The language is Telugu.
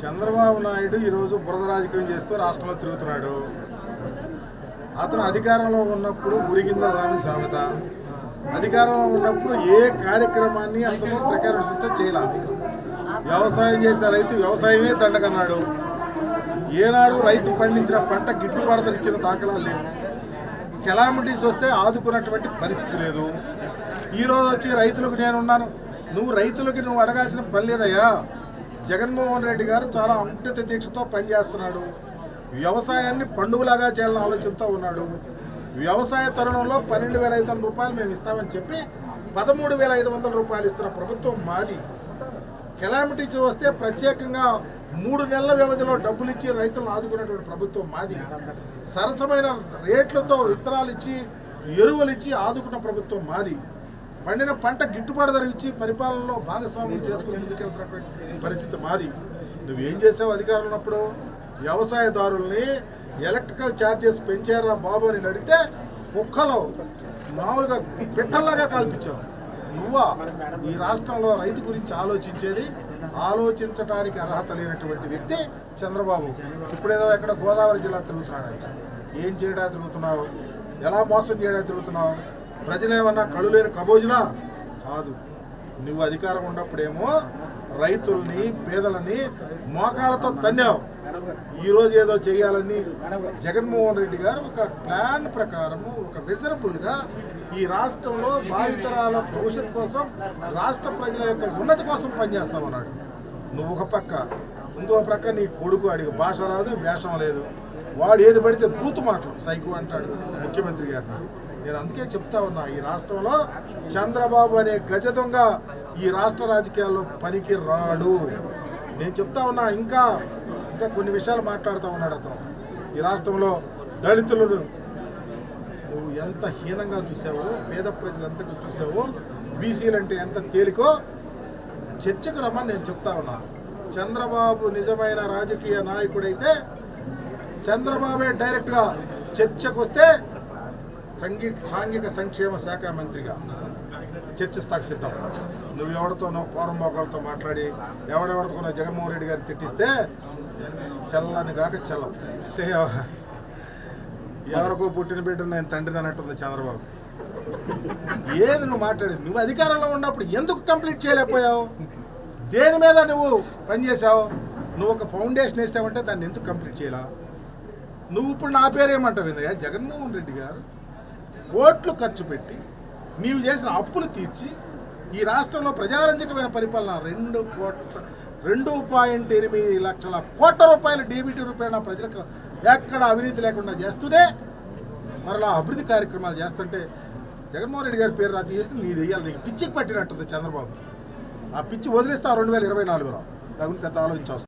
చంద్రబాబు నాయుడు ఈరోజు బురద రాజకీయం చేస్తూ రాష్ట్రంలో తిరుగుతున్నాడు అతను అధికారంలో ఉన్నప్పుడు ఉరిగింద రాని సామెత అధికారంలో ఉన్నప్పుడు ఏ కార్యక్రమాన్ని అతను ప్రకారం చేయలే వ్యవసాయం చేసే రైతు వ్యవసాయమే దండకన్నాడు ఏనాడు రైతు పండించిన పంట గిట్టుబాటు ధర ఇచ్చిన దాఖలాలు లేవు కెలామిటీస్ వస్తే ఆదుకున్నటువంటి పరిస్థితి లేదు ఈ రోజు వచ్చి రైతులకు నేనున్నాను నువ్వు రైతులకి నువ్వు అడగాల్సిన పని లేదయ్యా జగన్మోహన్ రెడ్డి గారు చాలా అంకిత దీక్షతో పనిచేస్తున్నాడు వ్యవసాయాన్ని పండుగలాగా చేయాలని ఆలోచనతో ఉన్నాడు వ్యవసాయ తరుణంలో పన్నెండు వేల ఐదు వందల రూపాయలు మేము ఇస్తామని చెప్పి పదమూడు వేల ఐదు వందల రూపాయలు ఇస్తున్న ప్రభుత్వం మాది కెలామిటీస్ వస్తే ప్రత్యేకంగా మూడు నెలల వ్యవధిలో డబ్బులు ఇచ్చి రైతులను ఆదుకున్నటువంటి ప్రభుత్వం మాది సరసమైన రేట్లతో విత్తనాలు ఇచ్చి ఎరువులు ఇచ్చి ఆదుకున్న ప్రభుత్వం మాది పండిన పంట గిట్టుబాటు ధర ఇచ్చి పరిపాలనలో భాగస్వామ్యం చేసుకుని ముందుకెళ్తున్నటువంటి పరిస్థితి మాది నువ్వేం చేసావు అధికారంలో ఉన్నప్పుడు వ్యవసాయదారుల్ని ఎలక్ట్రికల్ ఛార్జెస్ పెంచారా బాబు అని అడిగితే కుక్కలో మామూలుగా పిట్టల్లాగా కాల్పించావు నువ్వా ఈ రాష్ట్రంలో రైతు గురించి ఆలోచించేది ఆలోచించడానికి అర్హత లేనటువంటి వ్యక్తి చంద్రబాబు ఇప్పుడేదో ఎక్కడ గోదావరి జిల్లా తిరుగుతున్నాడంట ఏం చేయడా తిరుగుతున్నావు ఎలా మోసం చేయడా తిరుగుతున్నావు ప్రజలేమన్నా కళ్ళు లేని కబోజులా కాదు నువ్వు అధికారం ఉన్నప్పుడేమో రైతుల్ని పేదలని మోకాలతో తన్నావు ఈ రోజు ఏదో చేయాలని జగన్మోహన్ రెడ్డి గారు ఒక ప్లాన్ ప్రకారము ఒక విజరబుల్ గా ఈ రాష్ట్రంలో భావితరాల భవిష్యత్తు కోసం రాష్ట్ర ప్రజల యొక్క ఉన్నతి కోసం పనిచేస్తామన్నాడు నువ్వు ఒక పక్క ఇంకో ప్రక్క నీ కొడుకు అడిగి భాష రాదు వేషం లేదు వాడు ఏది పడితే బూతు మాటలు సైకు అంటాడు ముఖ్యమంత్రి గారిని నేను అందుకే చెప్తా ఉన్నా ఈ రాష్ట్రంలో చంద్రబాబు అనే గజ దొంగ ఈ రాష్ట్ర రాజకీయాల్లో పనికి రాడు నేను చెప్తా ఉన్నా ఇంకా ఇంకా కొన్ని విషయాలు మాట్లాడుతూ ఉన్నాడు అతను ఈ రాష్ట్రంలో దళితులను నువ్వు ఎంత హీనంగా చూసావో పేద ప్రజలు ఎంతగా చూసావో బీసీలు అంటే ఎంత తేలికో చర్చకు రమ్మని నేను చెప్తా ఉన్నా చంద్రబాబు నిజమైన రాజకీయ నాయకుడైతే చంద్రబాబే డైరెక్ట్గా చర్చకు వస్తే సంఘీ సాంఘిక సంక్షేమ శాఖ మంత్రిగా చర్చిస్తాకు సిద్ధం నువ్వు ఎవరితోనో ఫోరం మొక్కలతో మాట్లాడి ఎవడెవరితోనో జగన్మోహన్ రెడ్డి గారిని తిట్టిస్తే చల్లని కాక చల్లం అంటే ఎవ- ఎవరికో పుట్టిన బిడ్డ నేను తండ్రిని అన్నట్టుంది చంద్రబాబు ఏది నువ్వు మాట్లాడేది నువ్వు అధికారంలో ఉన్నప్పుడు ఎందుకు కంప్లీట్ చేయలేకపోయావు దేని మీద నువ్వు పనిచేసావు నువ్వు ఒక ఫౌండేషన్ వేసావంటే దాన్ని ఎందుకు కంప్లీట్ చేయలా నువ్వు ఇప్పుడు నా పేరు ఏమంటావు ఏందయ్యా జగన్మోహన్ రెడ్డి గారు కోట్లు ఖర్చు పెట్టి నీవు చేసిన అప్పులు తీర్చి ఈ రాష్ట్రంలో ప్రజారంజకమైన పరిపాలన రెండు కోట్ల రెండు పాయింట్ ఎనిమిది లక్షల కోట్ల రూపాయల డీబీటీ రూపాయల ప్రజలకు ఎక్కడ అవినీతి లేకుండా చేస్తూనే మరలా అభివృద్ధి కార్యక్రమాలు చేస్తుంటే జగన్మోహన్ రెడ్డి గారి పేరు రాసి చేసి నీది వెయ్యాలి నీకు పిచ్చికి పట్టినట్టుంది చంద్రబాబు ఆ పిచ్చి వదిలేస్తా రెండు వేల ఇరవై నాలుగులో దాని గురించి పెద్ద ఆలోచించవసరం